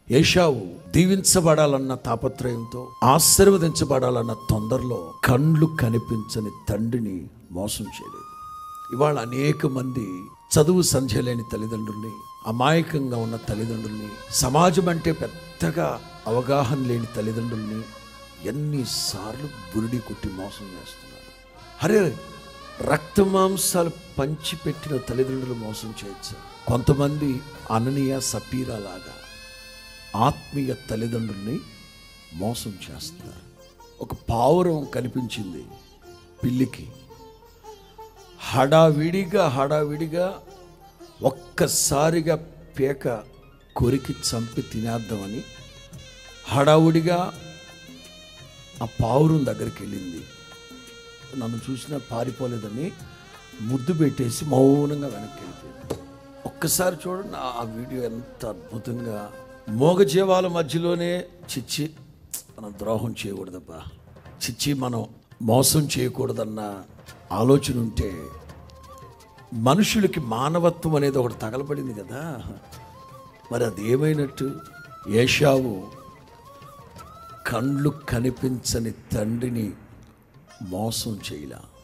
ఏషావు దీవించబడాలన్న తాపత్రయంతో ఆశీర్వదించబడాలన్న తొందరలో కండ్లు కనిపించని తండ్రిని మోసం చేయలేదు ఇవాళ అనేక మంది చదువు సంధ్య లేని తల్లిదండ్రుల్ని అమాయకంగా ఉన్న తల్లిదండ్రుల్ని సమాజం అంటే పెద్దగా అవగాహన లేని తల్లిదండ్రుల్ని ఎన్నిసార్లు బురిడి కొట్టి మోసం చేస్తున్నారు అరే రక్త మాంసాలు పంచిపెట్టిన తల్లిదండ్రులు మోసం చేయొచ్చు కొంతమంది అననీయ సపీరా లాగా ఆత్మీయ తల్లిదండ్రుల్ని మోసం చేస్తున్నారు ఒక పావురం కనిపించింది పిల్లికి హడావిడిగా హడావిడిగా ఒక్కసారిగా పేక కొరికి చంపి తినేద్దామని హడావుడిగా ఆ పావురం దగ్గరికి వెళ్ళింది నన్ను చూసినా పారిపోలేదని ముద్దు పెట్టేసి మౌనంగా వెనక్కి వెళ్ళిపోయింది ఒక్కసారి చూడండి ఆ- ఆ వీడియో ఎంత అద్భుతంగా మోగజీవాల మధ్యలోనే చిచ్చి మనం ద్రోహం చేయకూడదబ్బా చిచ్చి మనం మోసం చేయకూడదన్న ఆలోచన ఉంటే మనుషులకి మానవత్వం అనేది ఒకటి తగలబడింది కదా మరి అది ఏమైనట్టు ఏషావు కండ్లు కనిపించని తండ్రిని మోసం చేయలా